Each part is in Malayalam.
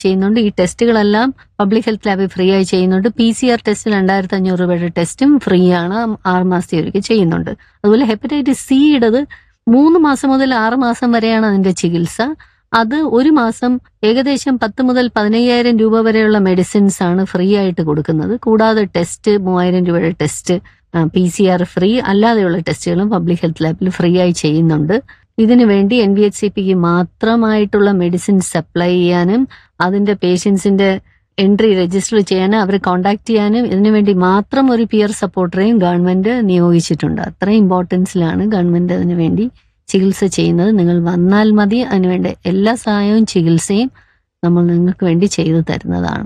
ചെയ്യുന്നുണ്ട് ഈ ടെസ്റ്റുകളെല്ലാം പബ്ലിക് ഹെൽത്ത് ലാബിൽ ഫ്രീ ആയി ചെയ്യുന്നുണ്ട് പി സി ആർ ടെസ്റ്റ് രണ്ടായിരത്തി അഞ്ഞൂറ് രൂപയുടെ ടെസ്റ്റും ഫ്രീ ആണ് ആറ് മാസത്തെ ഒരിക്കൽ ചെയ്യുന്നുണ്ട് അതുപോലെ ഹെപ്പറ്റൈറ്റിസ് സിയുടേത് മൂന്ന് മാസം മുതൽ ആറ് മാസം വരെയാണ് അതിന്റെ ചികിത്സ അത് ഒരു മാസം ഏകദേശം പത്ത് മുതൽ പതിനയ്യായിരം രൂപ വരെയുള്ള മെഡിസിൻസ് ആണ് ഫ്രീ ആയിട്ട് കൊടുക്കുന്നത് കൂടാതെ ടെസ്റ്റ് മൂവായിരം രൂപയുടെ test P C R free അല്ലാതെയുള്ള ടെസ്റ്റുകളും പബ്ലിക് ഹെൽത്ത് ലാബിൽ ഫ്രീ ആയി ചെയ്യുന്നുണ്ട് ഇതിനു വേണ്ടി എൻ ബി എച്ച് സി പിക്ക് മാത്രമായിട്ടുള്ള മെഡിസിൻ സപ്ലൈ ചെയ്യാനും അതിന്റെ പേഷ്യൻസിന്റെ എൻട്രി രജിസ്റ്റർ ചെയ്യാനും അവരെ കോൺടാക്ട് ചെയ്യാനും ഇതിനുവേണ്ടി മാത്രം ഒരു പിയർ സപ്പോർട്ടറെയും ഗവൺമെന്റ് നിയോഗിച്ചിട്ടുണ്ട് അത്രയും ഇമ്പോർട്ടൻസിലാണ് ഗവൺമെന്റ് അതിനു വേണ്ടി ചികിത്സ ചെയ്യുന്നത് നിങ്ങൾ വന്നാൽ മതി അതിനുവേണ്ട എല്ലാ സഹായവും ചികിത്സയും നമ്മൾ നിങ്ങൾക്ക് വേണ്ടി ചെയ്തു തരുന്നതാണ്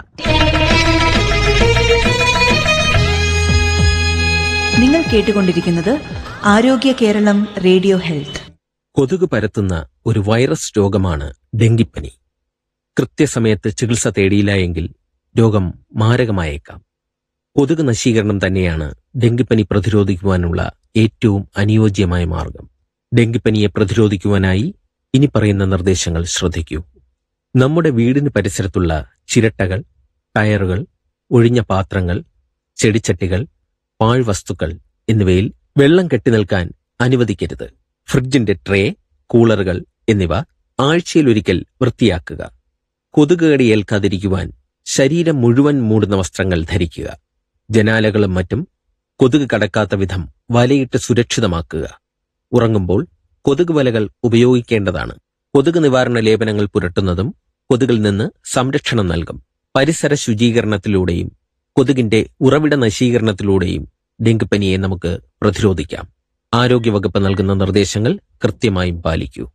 നിങ്ങൾ കേട്ടുകൊണ്ടിരിക്കുന്നത് ആരോഗ്യ കേരളം റേഡിയോ ഹെൽത്ത് കൊതുക് പരത്തുന്ന ഒരു വൈറസ് രോഗമാണ് ഡെങ്കിപ്പനി കൃത്യസമയത്ത് ചികിത്സ തേടിയില്ല എങ്കിൽ രോഗം മാരകമായേക്കാം കൊതുക് നശീകരണം തന്നെയാണ് ഡെങ്കിപ്പനി പ്രതിരോധിക്കുവാനുള്ള ഏറ്റവും അനുയോജ്യമായ മാർഗം ഡെങ്കിപ്പനിയെ പ്രതിരോധിക്കുവാനായി ഇനി പറയുന്ന നിർദ്ദേശങ്ങൾ ശ്രദ്ധിക്കൂ നമ്മുടെ വീടിന് പരിസരത്തുള്ള ചിരട്ടകൾ ടയറുകൾ ഒഴിഞ്ഞ പാത്രങ്ങൾ ചെടിച്ചട്ടികൾ പാഴ്വസ്തുക്കൾ എന്നിവയിൽ വെള്ളം കെട്ടിനിൽക്കാൻ അനുവദിക്കരുത് ഫ്രിഡ്ജിന്റെ ട്രേ കൂളറുകൾ എന്നിവ ആഴ്ചയിലൊരിക്കൽ വൃത്തിയാക്കുക കൊതുക് കടി ഏൽക്കാതിരിക്കുവാൻ ശരീരം മുഴുവൻ മൂടുന്ന വസ്ത്രങ്ങൾ ധരിക്കുക ജനാലകളും മറ്റും കൊതുക് കടക്കാത്ത വിധം വലയിട്ട് സുരക്ഷിതമാക്കുക ഉറങ്ങുമ്പോൾ കൊതുക് വലകൾ ഉപയോഗിക്കേണ്ടതാണ് കൊതുക് നിവാരണ ലേപനങ്ങൾ പുരട്ടുന്നതും കൊതുകിൽ നിന്ന് സംരക്ഷണം നൽകും പരിസര ശുചീകരണത്തിലൂടെയും കൊതുകിന്റെ ഉറവിട നശീകരണത്തിലൂടെയും ഡെങ്കിപ്പനിയെ നമുക്ക് പ്രതിരോധിക്കാം ആരോഗ്യവകുപ്പ് നൽകുന്ന നിർദ്ദേശങ്ങൾ കൃത്യമായും പാലിക്കൂ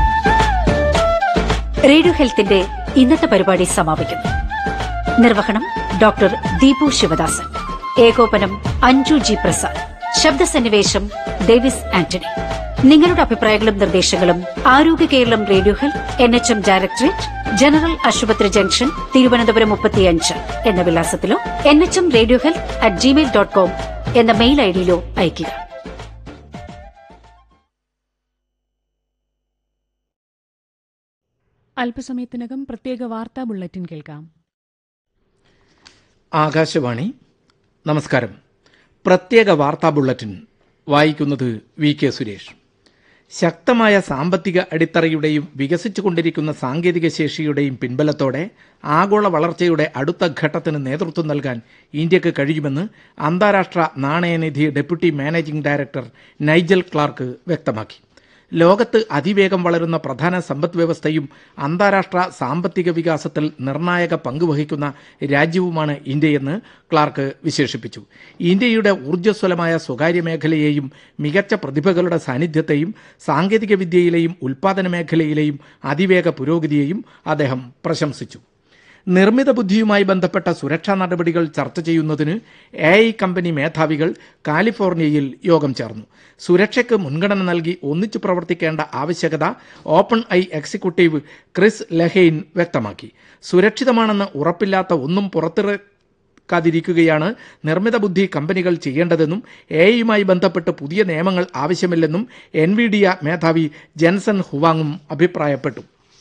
റേഡിയോ ഹെൽത്തിന്റെ ഇന്നത്തെ പരിപാടി സമാപിക്കുന്നു നിർവഹണം ഡോക്ടർ ദീപു ശിവദാസൻ ഏകോപനം അഞ്ജു ജി പ്രസാദ് ശബ്ദസന്നിവേശം ഡേവിസ് ആന്റണി നിങ്ങളുടെ അഭിപ്രായങ്ങളും നിർദ്ദേശങ്ങളും Arogya Keralam radio health N H M directorate general ആശുപത്രി ജംഗ്ഷൻ തിരുവനന്തപുരം മുപ്പത്തിയഞ്ച് എന്ന വിലാസത്തിലോ N H M radio health at Gmail dot com എന്ന മെയിൽ ഐഡിയിലോ അയയ്ക്കുക അല്പസമയത്തിനകം പ്രത്യേക വാർത്താ ബുള്ളറ്റിൻ കേൾക്കാം ആകാശവാണി നമസ്കാരം പ്രത്യേക വാർത്താ ബുള്ളറ്റിൻ വായിക്കുന്നത് വി കെ സുരേഷ് ശക്തമായ സാമ്പത്തിക അടിത്തറയുടെയും വികസിച്ചുകൊണ്ടിരിക്കുന്ന സാങ്കേതിക ശേഷിയുടെയും പിൻബലത്തോടെ ആഗോള വളർച്ചയുടെ അടുത്ത ഘട്ടത്തിന് നേതൃത്വം നൽകാൻ ഇന്ത്യക്ക് കഴിയുമെന്ന് അന്താരാഷ്ട്ര നാണയനിധി deputy managing director Nigel Clark വ്യക്തമാക്കി ലോകത്ത് അതിവേഗം വളരുന്ന പ്രധാന സമ്പദ് വ്യവസ്ഥയും അന്താരാഷ്ട്ര സാമ്പത്തിക വികാസത്തിൽ നിർണായക പങ്കുവഹിക്കുന്ന രാജ്യവുമാണ് ഇന്ത്യയെന്ന് ക്ലാർക്ക് വിശേഷിപ്പിച്ചു ഇന്ത്യയുടെ ഊർജ്ജസ്വലമായ സ്വകാര്യ മേഖലയെയും മികച്ച പ്രതിഭകളുടെ സാന്നിധ്യത്തെയും സാങ്കേതിക വിദ്യയിലെയും ഉൽപാദന മേഖലയിലെയും അതിവേഗ പുരോഗതിയെയും അദ്ദേഹം പ്രശംസിച്ചു നിർമ്മിത ബുദ്ധിയുമായി ബന്ധപ്പെട്ട സുരക്ഷാ നടപടികൾ ചർച്ച ചെയ്യുന്നതിന് എ ഐ കമ്പനി മേധാവികൾ കാലിഫോർണിയയിൽ യോഗം ചേർന്നു സുരക്ഷയ്ക്ക് മുൻഗണന നൽകി ഒന്നിച്ചു പ്രവർത്തിക്കേണ്ട ആവശ്യകത OpenAI executive Chris Lehane വ്യക്തമാക്കി സുരക്ഷിതമാണെന്ന് ഉറപ്പില്ലാത്ത ഒന്നും പുറത്തിറക്കാതിരിക്കുകയാണ് നിർമ്മിത ബുദ്ധി കമ്പനികൾ ചെയ്യേണ്ടതെന്നും എ ഐയുമായി ബന്ധപ്പെട്ട് പുതിയ നിയമങ്ങൾ ആവശ്യമില്ലെന്നും എൻവിഡിയ മേധാവി ജെൻസൺ ഹുവാങ്ങും അഭിപ്രായപ്പെട്ടു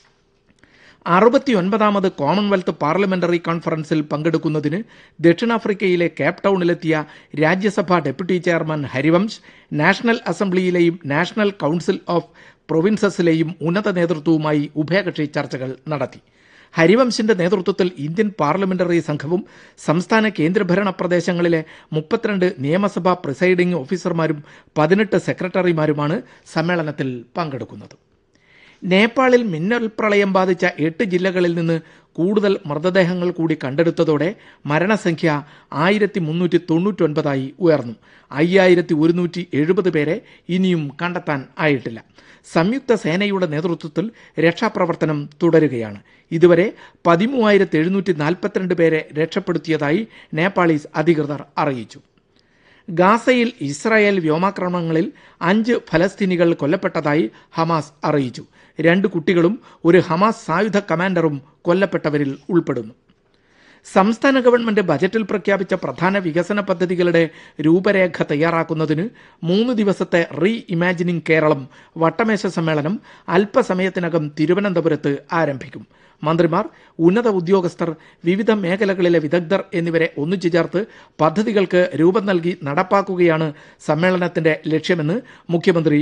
അറുപത്തിയൊൻപതാമത് കോമൺവെൽത്ത് പാർലമെന്ററി കോൺഫറൻസിൽ പങ്കെടുക്കുന്നതിന് ദക്ഷിണാഫ്രിക്കയിലെ കേപ്പ് ടൗണിലെത്തിയ Rajya Sabha deputy chairman Harivansh national അസംബ്ലിയിലെയും നാഷണൽ കൗൺസിൽ ഓഫ് പ്രൊവിൻസസിലെയും ഉന്നത നേതൃത്വവുമായി ഉഭയകക്ഷി ചർച്ചകൾ നടത്തി ഹരിവംശിന്റെ നേതൃത്വത്തിൽ ഇന്ത്യൻ പാർലമെന്ററി സംഘവും സംസ്ഥാന കേന്ദ്രഭരണ പ്രദേശങ്ങളിലെ മുപ്പത്തിരണ്ട് നിയമസഭാ പ്രിസൈഡിംഗ് ഓഫീസർമാരും പതിനെട്ട് സെക്രട്ടറിമാരുമാണ് സമ്മേളനത്തിൽ പങ്കെടുക്കുന്നത് നേപ്പാളിൽ മിന്നൽ പ്രളയം ബാധിച്ച എട്ട് ജില്ലകളിൽ നിന്ന് കൂടുതൽ മൃതദേഹങ്ങൾ കൂടി കണ്ടെടുത്തതോടെ മരണസംഖ്യ ആയിരത്തി മുന്നൂറ്റി തൊണ്ണൂറ്റൊൻപതായി ഉയർന്നു അയ്യായിരത്തി ഒരുന്നൂറ്റി എഴുപത് പേരെ ഇനിയും കണ്ടെത്താൻ ആയിട്ടില്ല സംയുക്ത സേനയുടെ നേതൃത്വത്തിൽ രക്ഷാപ്രവർത്തനം തുടരുകയാണ് ഇതുവരെ പതിമൂവായിരത്തി എഴുന്നൂറ്റി നാൽപ്പത്തിരണ്ട് പേരെ രക്ഷപ്പെടുത്തിയതായി നേപ്പാളീസ് അധികൃതർ അറിയിച്ചു ഗാസയിൽ ഇസ്രായേൽ വ്യോമാക്രമണങ്ങളിൽ അഞ്ച് ഫലസ്തീനികൾ കൊല്ലപ്പെട്ടതായി ഹമാസ് അറിയിച്ചു രണ്ട് കുട്ടികളും ഒരു ഹമാസ് സായുധ കമാൻഡറും കൊല്ലപ്പെട്ടവരിൽ ഉൾപ്പെടുന്നു സംസ്ഥാന ഗവൺമെന്റ് ബജറ്റിൽ പ്രഖ്യാപിച്ച പ്രധാന വികസന പദ്ധതികളുടെ രൂപരേഖ തയ്യാറാക്കുന്നതിന് മൂന്ന് ദിവസത്തെ റീ ഇമാജിനിങ് കേരളം വട്ടമേശ സമ്മേളനം അല്പസമയത്തിനകം തിരുവനന്തപുരത്ത് ആരംഭിക്കും മന്ത്രിമാർ ഉന്നത ഉദ്യോഗസ്ഥർ വിവിധ മേഖലകളിലെ വിദഗ്ധർ എന്നിവരെ ഒന്നിച്ചു ചേർത്ത് പദ്ധതികൾക്ക് രൂപം നൽകി നടപ്പാക്കുകയാണ് സമ്മേളനത്തിന്റെ ലക്ഷ്യമെന്ന് മുഖ്യമന്ത്രി